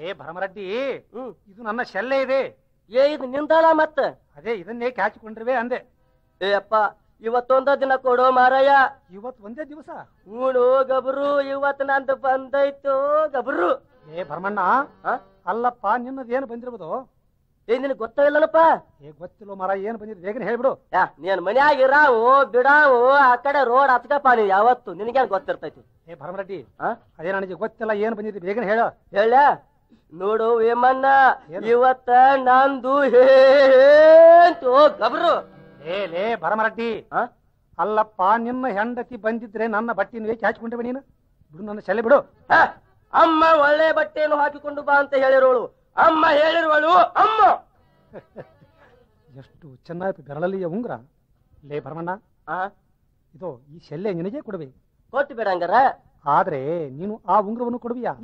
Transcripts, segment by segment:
ಏ ಭರಮರೆಡ್ಡಿ ಹ್ಮ್ ಇದು ನನ್ನ ಶೆಲ್ಲೆ ಇದೆ ಏ ಇದು ನಿಂದಲ್ಲ ಮತ್ತ ಅದೇ ಇದನ್ನೇ ಕ್ಯಾಚಿಕೊಂಡಿರುವೆ ಅಂದೆ ಏ ಅಪ್ಪ ಇವತ್ತೊಂದ ದಿನ ಕೊಡೋ ಮಾರಾಯ ಇವತ್ತು ಒಂದೇ ದಿವಸ ಹೂಣು ಗಬ್ರು ಇವತ್ ನಂದು ಬಂದೈತು ಗಬ್ರು ಏ ಭರಮಣ್ಣ ಆ? ಅಲ್ಲಪ್ಪ ನಿನ್ನದೇನು ಬಂದಿರ್ಬೋದು ಏ ನಿನಗ್ ಗೊತ್ತಾಗಿಲ್ಲನಪ್ಪ ಏ ಗೊತ್ತಿಲ್ಲ ಮರ ಏನು ಬಂದಿದ್ದು ಬೇಗನೆ ಹೇಳ್ಬಿಡು ಯಾ ನೀನ್ ಮನ್ಯಾಗ ಇರಾವು ಬಿಡಾವು ಆ ಕಡೆ ರೋಡ್ ಹತ್ಕಪ್ಪ ನೀ ಯಾವತ್ತು ನಿನಗೇನ್ ಗೊತ್ತಿರ್ತೈತಿ ಏ ಭರಮರೆಡ್ಡಿ ಆ ಅದೇ ನನಗೆ ಗೊತ್ತಿಲ್ಲ ಏನು ಬಂದಿದ್ದು ಬೇಗನೆ ಹೇಳು ಹೇಳ ನೋಡು ವೇಮಣ್ಣ ಇವತ್ತ ನಂದು ಹೇಂತು ಗಬ್ರು ಏ ಲೇ ಭರಮರೆಡ್ಡಿ ಆ? ಅಲ್ಲಪ್ಪ ನಿನ್ನ ಹೆಂಡತಿ ಬಂದಿದ್ರೆ ನನ್ನ ಬಟ್ಟೆಯನ್ನು ಏಕೆ ಹಾಚಿಕೊಂಡಿವೆ ನೀನು ಬಿಡು ನನ್ನ ಶೆಲೆ ಬಿಡು ಹ, ಅಮ್ಮ ಒಳ್ಳೆ ಬಟ್ಟೆಯನ್ನು ಹಾಕಿಕೊಂಡು ಬಾ ಅಂತ ಹೇಳಿರೋಳು ಅಮ್ಮ ಹೇಳಿರುವಳು ಅಮ್ಮ ಎಷ್ಟು ಚೆನ್ನಾಗಿ ಬೆರಳಲ್ಲಿಯ ಉಂಗ್ರ ಲೇ ಭರಮಣ್ಣ ಆ, ಇದು ಈ ಶೆಲ್ಲೆ ನಿನಗೆ ಕೊಡುವೆ ಕೊಟ್ಟು ಬಿಡಂಗಾರ ಆದ್ರೆ ನೀನು ಆ ಉಂಗ್ರವನ್ನು ಕೊಡುವಿಯಾ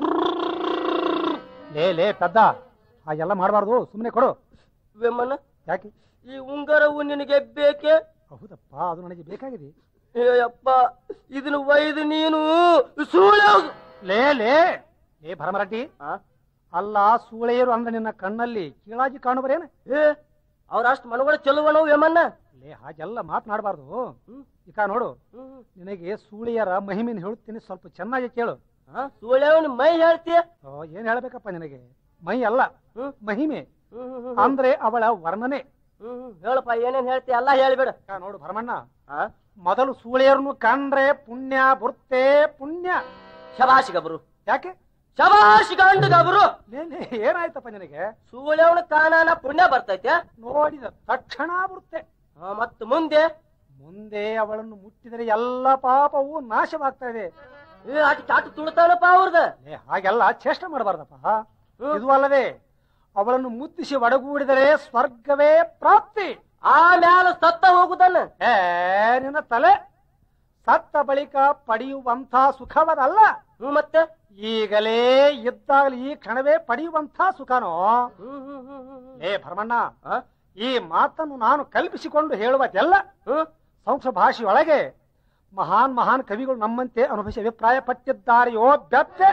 ಲೇ ಲೇ ಪೆದ್ದ ಆ ಎಲ್ಲ ಮಾಡಬಾರ್ದು ಸುಮ್ಮನೆ ಕೊಡು ವೇಮಣ್ಣ ಯಾಕೆ ಈ ಉಂಗರವು ನಿನಗೆ ಬೇಕೆ ಹೌದಪ್ಪ ಅದು ನನಗೆ ಬೇಕಾಗಿದೆ ಏಯಪ್ಪ ಇದನ್ನು ಒಯ್ದು ನೀನು ಸುಳ್ಳು ಲೇ ಲೇ ಲೇ ಭರಮರೆಡ್ಡಿ ಆ? ಅಲ್ಲ ಸೂಳೆಯರು ಅಂದ್ರೆ ನಿನ್ನ ಕಣ್ಣಲ್ಲಿ ಕೀಳಾಗಿ ಕಾಣುವರೇನು ಏ ಅವ್ರಷ್ಟು ಮನಗಳು ಚೆಲುವನು ವೇಮಣ್ಣ ಲೇ ಹಾಗೆಲ್ಲ ಮಾತನಾಡಬಾರ್ದು ಹ್ಮ್. ಈಗ ನೋಡು ಹ್ಮ್. ನಿನಗೆ ಸೂಳೆಯರ ಮಹಿಮೆನ ಹೇಳುತ್ತೀನಿ ಸ್ವಲ್ಪ ಚೆನ್ನಾಗಿ ಕೇಳು ಆ, ಸುಳ್ಳೆವನು ಮೈ ಹೇಳ್ತೀಯ ಓ, ಏನ್ ಹೇಳ್ಬೇಕಪ್ಪ ನಿನಗೆ ಮೈ ಅಲ್ಲ ಹ್ಮ್. ಮಹಿಮೆ ಹ್ಮ್, ಹ್ಮ್, ಹ್ಮ್, ಅಂದ್ರೆ ಅವಳ ವರ್ಣನೆ ಹ್ಮ್, ಹ್ಮ್. ಹೇಳಪ್ಪ ಏನೇನ್ ಹೇಳ್ತೀಯ ಎಲ್ಲ ಹೇಳ್ಬಿಡ ಈಗ ನೋಡು ಭರಮಣ್ಣ ಆ? ಮೊದಲು ಸೂಳೆಯರನ್ನು ಕಂಡ್ರೆ ಪುಣ್ಯ ಬರುತ್ತೆ ಪುಣ್ಯ ಶಬಾಷ್ ಗಬ್ರು ಯಾಕೆ ಶಬಾಷ್ ಗಂಡು ಗಬ್ರು ಲೇ, ಲೇ, ಏನಾಯ್ತಪ್ಪ ನಿನಗೆ ಸುಳ್ಳೆವನು ಕಾಣಾನ ಪುಣ್ಯ ಬರ್ತೈತೆ ನೋಡಿದ ತಕ್ಷಣ ಬರುತ್ತೆ ಆ, ಮತ್ತ್ ಮುಂದೆ ಮುಂದೆ ಅವಳನ್ನು ಮುಟ್ಟಿದರೆ ಎಲ್ಲ ಪಾಪವು ನಾಶವಾಗ್ತಾ ಇದೆ ಏ ಅಟ್ ಚಾಟು ತುಳ್ತಾನಪ್ಪ ಅವ್ರದ ಲೇ, ಹಾಗೆಲ್ಲ ಚೇಷ್ಟ ಮಾಡಬಾರ್ದಪ್ಪ ಇದು ಅಲ್ಲದೆ ಅವಳನ್ನು ಮುತ್ತಿಸಿ ಒಡಗೂಡಿದರೆ ಸ್ವರ್ಗವೇ ಪ್ರಾಪ್ತಿ ಆಮ್ಯಾಲ ಸತ್ತ ಹೋಗುದನ್ನ ಏ ನಿನ್ನ ತಲೆ ಸತ್ತ ಬಳಿಕ ಪಡೆಯುವಂಥ ಸುಖವದಲ್ಲ ಹ್ಮ್ ಮತ್ತೆ ಈಗಲೇ ಇದ್ದಾಗಲೇ ಈ ಕ್ಷಣವೇ ಪಡೆಯುವಂಥ ಸುಖನೋ ಹ್ಮ್ ಹ್ಮ್ ಹ್ಮ್ ಹ್ಮ್ ಹ್ಮ್. ಏ ಭರಮಣ್ಣ ಆ? ಈ ಮಾತನ್ನು ನಾನು ಕಲ್ಪಿಸಿಕೊಂಡು ಹೇಳುವುದೆಲ್ಲ ಹ್ಮ್ ಸಂಸ್ಕೃತ ಭಾಷೆಯೊಳಗೆ ಮಹಾನ್ ಮಹಾನ್ ಕವಿಗಳು ನಮ್ಮಂತೆ ಅನುಭವಿಸಿ ಅಭಿಪ್ರಾಯ ಪಟ್ಟಿದ್ದಾರೆಯೋ ಬೆತ್ತೆ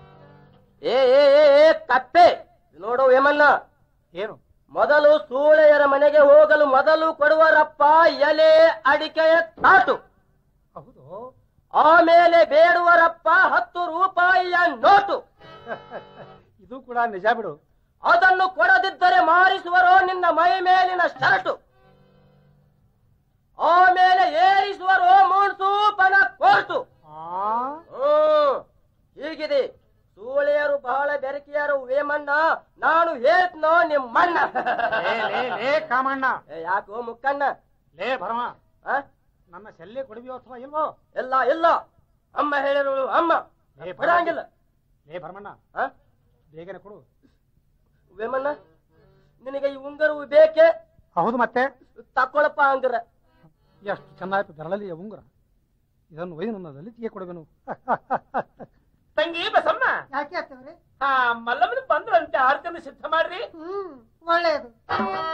ಏ ಏ ಏ ಏ ಕಪ್ಪೆ ನೋಡು ಏಮನ್ನ ಏನು ಮೊದಲು ಸೂಳೆಯರ ಮನೆಗೆ ಹೋಗಲು ಮೊದಲು ಕೊಡುವರಪ್ಪ ಎಲೆ ಅಡಿಕೆಯ ತಾಟು ಹೌದು ಆಮೇಲೆ ಬೇಡುವರಪ್ಪ ಹತ್ತು ರೂಪಾಯಿಯ ನೋಟು ಇದು ಕೂಡ ನಿಜ ಬಿಡು ಅದನ್ನು ಕೊಡದಿದ್ದರೆ ಮಾರಿಸುವರೋ ನಿನ್ನ ಮೈ ಮೇಲಿನ ಶರ್ಟು ಆಮೇಲೆ ಏರಿಸುವರೋ ಮೂಡ್ಸು ಪನ ಕೋರ್ಟು ಆ ಹ್ಮ್ ಹೀಗಿದೆ ಸೂಳೆಯರು ಬಹಳ ಬೆರಕಿಯರು ವೇಮಣ್ಣ ನಾನು ಹೇಳ್ತನೋ ನಿಮ್ಮಣ್ಣ ಲೇ, ಲೇ, ಲೇ ಕಾಮಣ್ಣ ಏ, ಯಾಕೋ ಮುಕ್ಕಣ್ಣ ಲೇ ಭರಮ ಆ? ನನ್ನ ಶಲ್ಯ ಕೊಡುವಿಯೋ ಅಥವಾ ಇಲ್ವೋ ಇಲ್ಲ ಇಲ್ಲ ಅಮ್ಮ ಹೇಳಿರೋಳು ಅಮ್ಮ ಲೇ ಬಿಡಂಗಿಲ್ಲ ಲೇ ಭರಮಣ್ಣ ಆ? ಬೇಗನೆ ಕೊಡು ವೇಮಣ್ಣ ನಿನಗೆ ಈ ಉಂಗರವು ಬೇಕೆ ಹೌದು ಮತ್ತೆ ತಕೊಳಪ್ಪ ಹಂಗರ ಎಷ್ಟು ಚೆನ್ನಾಯ್ತು ಬೆರಳಲ್ಲಿ ಉಂಗುರ ಇದನ್ನು ಒಯ್ದು ನನ್ನ ಲಲಿತಿಗೆ ಕೊಡುವೆನು ತಂಗಿ ಬಸಮ್ಮ ಯಾಕೆ ಆಗ್ತವ್ರಿ ಆ ಮಲ್ಲಮ್ಮನ ಬಂದ್ರಂತೆ ಆರ್ತನ ಸಿದ್ಧ ಮಾಡ್ರಿ ಹ್ಮ್ ಒಳ್ಳೇದು